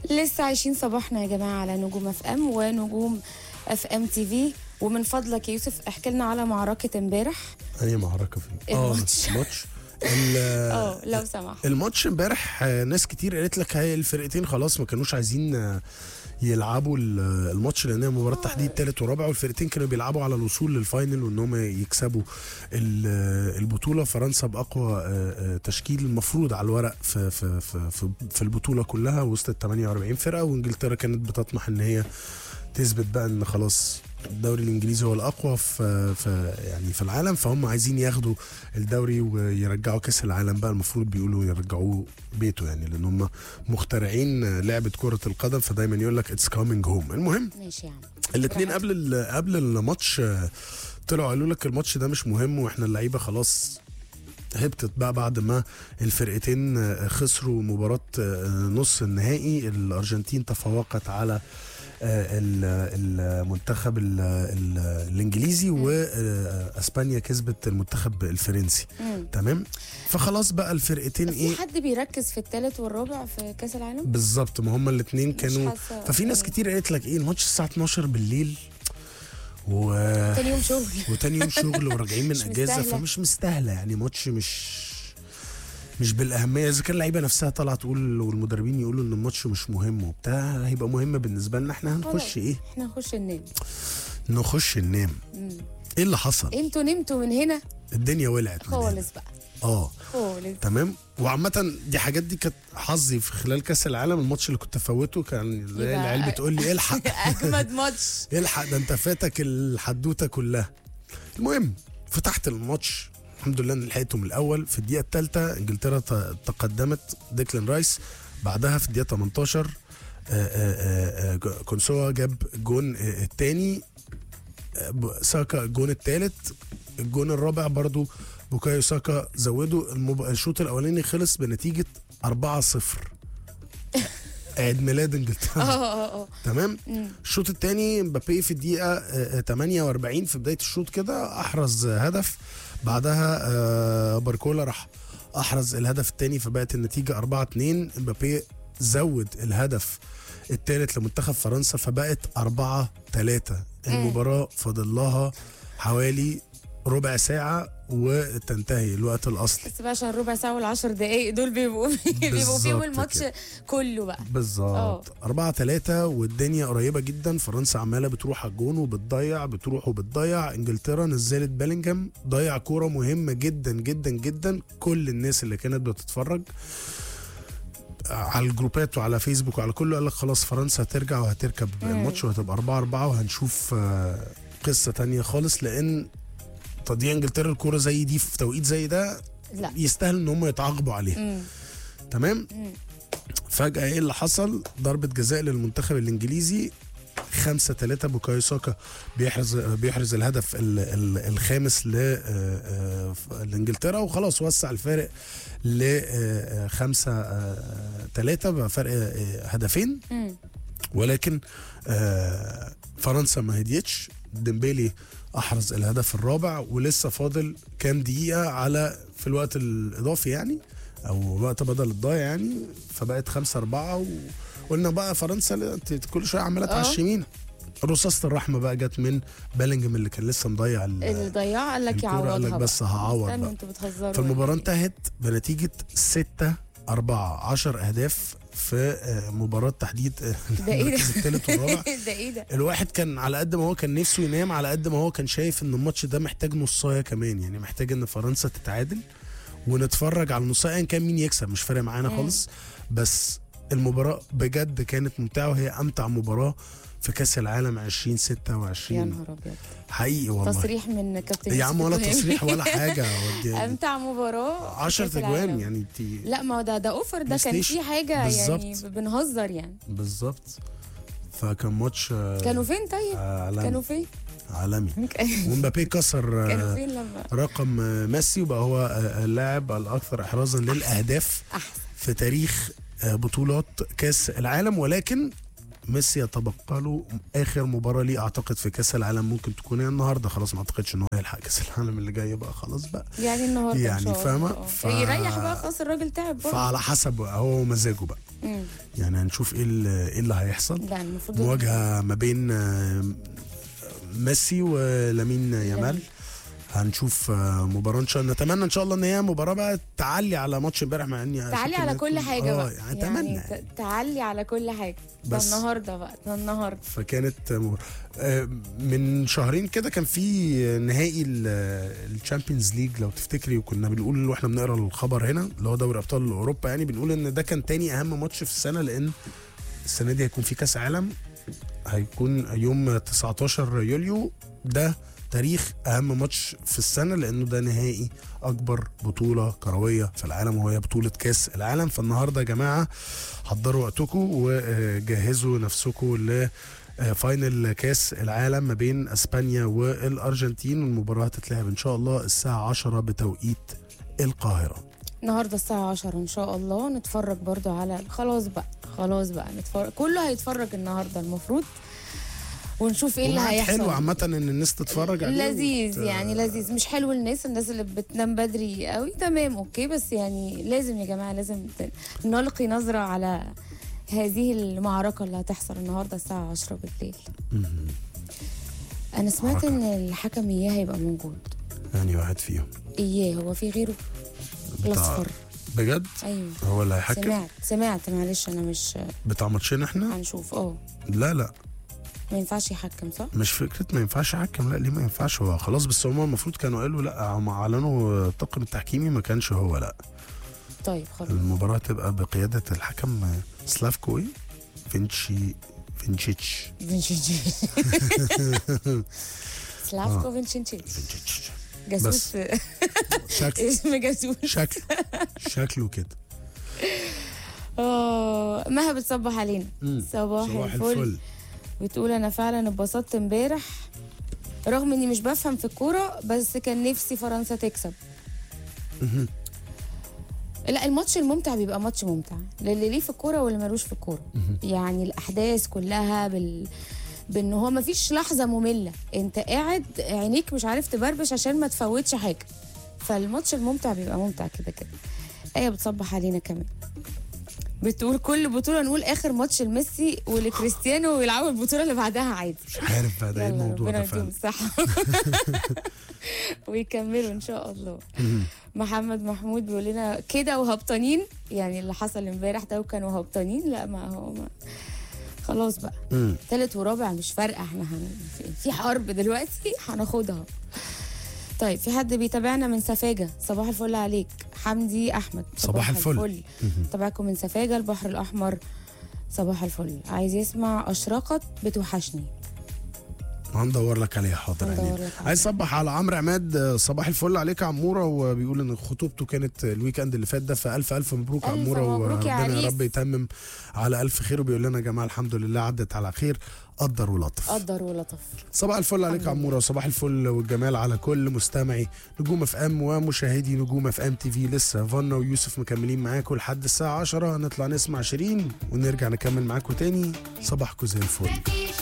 لسه عايشين صباحنا يا جماعه على نجوم اف ام ونجوم اف ام تي في ومن فضلك يا يوسف احكي لنا على معركه امبارح اي معركه فين الماتش. اه الماتش ال- اه لو سمحت الماتش امبارح آه، ناس كتير قالت لك هاي الفرقتين خلاص ما كانوش عايزين آه، يلعبوا ال- الماتش لان هي مباراه تحديد ثالث ورابع والفرقتين كانوا بيلعبوا على الوصول للفاينل وان هم يكسبوا ال- آه، البطوله فرنسا باقوى آه، آه، تشكيل المفروض على الورق في في في في, في البطوله كلها وسط ال 48 فرقه وانجلترا كانت بتطمح ان هي تثبت بقى ان خلاص الدوري الانجليزي هو الاقوى في, في يعني في العالم فهم عايزين ياخدوا الدوري ويرجعوا كاس العالم بقى المفروض بيقولوا يرجعوه بيته يعني لان هم مخترعين لعبه كره القدم فدايما يقول لك اتس كامينج هوم المهم ماشي يا عم الاثنين قبل ال- قبل الماتش آه، طلعوا قالوا لك الماتش ده مش مهم واحنا اللعيبه خلاص هبطت بقى بعد ما الفرقتين آه، خسروا مباراة آه، نص النهائي الأرجنتين تفوقت على آه، ال- المنتخب ال- ال- الإنجليزي وأسبانيا كسبت المنتخب الفرنسي مم. تمام فخلاص بقى الفرقتين في ايه حد بيركز في الثالث والرابع في كاس العالم بالظبط ما هما الاثنين كانوا حاسة- ففي ناس يعني. كتير قالت لك ايه الماتش الساعة 12 بالليل و تاني يوم شغل وتاني يوم شغل وراجعين من مش اجازه مستاهلة. فمش مستاهله يعني ماتش مش مش بالاهميه اذا كان اللعيبه نفسها طالعه تقول والمدربين يقولوا ان الماتش مش مهم وبتاع هيبقى مهم بالنسبه لنا احنا هنخش خلاص. ايه احنا نخش ننام نخش ننام مم. ايه اللي حصل انتوا نمتوا من هنا الدنيا ولعت من هنا. خالص بقى اه خالص تمام وعامة دي حاجات دي كانت حظي في خلال كاس العالم الماتش اللي كنت افوته كان زي يبقى- العيال بتقول لي الحق اجمد ماتش الحق ده انت فاتك الحدوته كلها المهم فتحت الماتش الحمد لله ان لحقته من الاول في الدقيقه الثالثه انجلترا ت- تقدمت ديكلان رايس بعدها في الدقيقه 18 آه، آه، آه، آه، كونسوا جاب الجون آه، الثاني ساكا الجون الثالث الجون الرابع برضو بوكايو ساكا زودوا المب... الشوط الاولاني خلص بنتيجه 4-0 عيد ميلاد انجلترا اه اه اه تمام مم. الشوط الثاني مبابي في الدقيقه آه، آه، 48 في بدايه الشوط كده احرز آه، هدف بعدها آه، باركولا راح احرز الهدف الثاني فبقت النتيجه 4 2 مبابي زود الهدف الثالث لمنتخب فرنسا فبقت 4 3 المباراه فاضل لها حوالي ربع ساعه وتنتهي الوقت الاصلي بس بقى عشان ربع ساعة والعشر دقايق دول بيبقوا بيبقوا فيهم بالظبط الماتش كده. كله بقى بالظبط 4 3 والدنيا قريبه جدا فرنسا عماله بتروح على الجون وبتضيع بتروح وبتضيع انجلترا نزلت بيلينجهام ضيع كوره مهمه جدا جدا جدا كل الناس اللي كانت بتتفرج على الجروبات وعلى فيسبوك وعلى كله قال لك خلاص فرنسا هترجع وهتركب الماتش وهتبقى 4 4 وهنشوف آه، قصه تانية خالص لان تضييع انجلترا الكوره زي دي في توقيت زي ده لا يستاهل ان هم يتعاقبوا عليها مم. تمام مم. فجأة ايه اللي حصل ضربة جزاء للمنتخب الانجليزي خمسة ثلاثة بوكايو ساكا بيحرز بيحرز الهدف ال ال الخامس ل آه، آه، لانجلترا وخلاص وسع الفارق لخمسة ثلاثة بقى فرق آه، هدفين مم. ولكن آه، فرنسا ما هديتش ديمبيلي احرز الهدف الرابع ولسه فاضل كام دقيقه على في الوقت الاضافي يعني او وقت بدل الضايع يعني فبقت خمسة أربعة وقلنا بقى فرنسا لا، انت كل شويه عماله آه. تعشمينا رصاصة الرحمة بقى جت من بلينجهام اللي كان لسه مضيع ال- اللي ضيع قال لك الكورة يعوضها قال لك بقى. بس هعوض استنوا بقى. انتوا بتهزروا فالمباراة يعني. انتهت بنتيجة 6 4 10 أهداف في آه، مباراة تحديد آه، ده ايه المركز الثالث والرابع ده ده ايه ده الواحد كان على قد ما هو كان نفسه ينام على قد ما هو كان شايف ان الماتش ده محتاج نصايه كمان يعني محتاج ان فرنسا تتعادل ونتفرج على النصايه ايا كان مين يكسب مش فارق معانا خالص بس المباراه بجد كانت ممتعه وهي امتع مباراه في كاس العالم يا 2026 نهار ابيض حقيقي والله تصريح من كابتن يا عم يوسف ولا التهامي. تصريح ولا حاجه ودي- امتع مباراه في 10 كأس العالم. تجوان يعني انت لا ما هو ده ده اوفر ده بلاي كان ستيشن. في حاجه يعني بالظبط. بنهزر يعني بالظبط فكان ماتش آه، كانوا فين طيب عالمي كانوا فين عالمي ومبابي كسر آه، كانوا فين لما رقم آه، ميسي وبقى هو آه، اللاعب الاكثر احرازا للاهداف احسن في تاريخ آه، بطولات كاس العالم ولكن ميسي يتبقى له اخر مباراه ليه اعتقد في كاس العالم ممكن تكون هي النهارده خلاص ما اعتقدش ان هو هيلحق كاس العالم اللي جاي بقى خلاص بقى يعني النهارده يعني إن شاء الله. فاهمة؟ آه. ف- يريح بقى خلاص الراجل تعب برضه فعلى حسب هو مزاجه بقى مم. يعني هنشوف ايه اللي, إيه اللي هيحصل لا المفروض مواجهه ما بين آه، ميسي ولامين يامال هنشوف آه، مباراه ان شاء الله نتمنى ان شاء الله ان هي مباراه بقى تعلي على ماتش امبارح مع اني تعلي شايف على إنها كل تكون- حاجه اه بقى يعني اتمنى يعني ت- تعلي على كل حاجه ده بس- النهارده بقى ده النهارده فكانت مباراة. آه، من شهرين كده كان في نهائي الشامبيونز ليج لو تفتكري وكنا بنقول واحنا بنقرا الخبر هنا اللي هو دوري ابطال اوروبا يعني بنقول ان ده كان تاني اهم ماتش في السنه لان السنه دي هيكون في كاس عالم هيكون يوم 19 يوليو ده تاريخ اهم ماتش في السنه لانه ده نهائي اكبر بطوله كرويه في العالم وهي بطوله كاس العالم فالنهارده يا جماعه حضروا وقتكم وجهزوا نفسكم ل فاينل كاس العالم ما بين اسبانيا والارجنتين والمباراه هتتلعب ان شاء الله الساعه 10 بتوقيت القاهره النهارده الساعه 10 ان شاء الله نتفرج برضو على خلاص بقى خلاص بقى نتفرج كله هيتفرج النهارده المفروض ونشوف ايه اللي وميعاد هيحصل حلو عامه ان الناس تتفرج عليه لذيذ وت- يعني لذيذ مش حلو الناس الناس اللي بتنام بدري قوي تمام اوكي بس يعني لازم يا جماعه لازم ت- نلقي نظره على هذه المعركه اللي هتحصل النهارده الساعه 10 بالليل مهم. انا سمعت معركة. ان الحكم اياه هيبقى موجود يعني واحد فيهم اياه هو في غيره الاصفر بجد ايوه هو اللي هيحكم سمعت سمعت معلش انا مش بتاع ماتشين احنا هنشوف اه لا لا ما ينفعش يحكم صح مش فكره ما ينفعش يحكم لا ليه ما ينفعش هو خلاص بس هم المفروض كانوا قالوا لا هم اعلنوا الطاقم التحكيمي ما كانش هو لا طيب خلاص المباراه تبقى بقياده الحكم سلافكو ايه فينشي فينشيتش فينشينشي سلافكو فينشينشي فينشيتش جاسوس شكل اسم جاسوس شكله شكله كده اه مها بتصبح علينا مم. صباح, صباح الفل. الفل بتقول انا فعلا اتبسطت امبارح رغم اني مش بفهم في الكوره بس كان نفسي فرنسا تكسب مهم. لا الماتش الممتع بيبقى ماتش ممتع للي ليه في الكوره واللي ملوش في الكوره يعني الاحداث كلها بال بان هو مفيش لحظه ممله انت قاعد عينيك مش عارف تبربش عشان ما تفوتش حاجه فالماتش الممتع بيبقى ممتع كده كده ايه بتصبح علينا كمان بتقول كل بطوله نقول اخر ماتش لميسي ولكريستيانو ويلعبوا البطوله اللي بعدها عادي مش عارف بقى ده ايه يلا الموضوع ربنا ده يديهم فعلا الصحة ويكملوا ان شاء الله مهم. محمد محمود بيقول لنا كده وهبطانين يعني اللي حصل امبارح ده وكانوا هبطانين لا ما هو ما خلاص بقى مم. تالت ورابع مش فارقه احنا هن... في- في حرب دلوقتي هناخدها طيب في حد بيتابعنا من سفاجة صباح الفل عليك حمدي أحمد صباح الفل. الفل. تابعكم من سفاجة البحر الأحمر صباح الفل عايز يسمع أشرقت بتوحشني هندور لك عليها حاضر هندور يعني لك عليها. عايز صبح على عمرو عماد آه، صباح الفل عليك يا عموره وبيقول ان خطوبته كانت الويك اند اللي فات ده فالف الف مبروك يا ألف عموره مبروك يا وربنا يا عريس. رب يتمم على الف خير وبيقول لنا يا جماعه الحمد لله عدت على خير قدر ولطف قدر ولطف صباح الفل عليك يا عموره وصباح الفل والجمال على كل مستمعي نجوم اف ام ومشاهدي نجوم اف ام تي في لسه فانا ويوسف مكملين معاكم لحد الساعه 10 هنطلع نسمع شيرين ونرجع نكمل معاكم تاني صباحكم زي الفل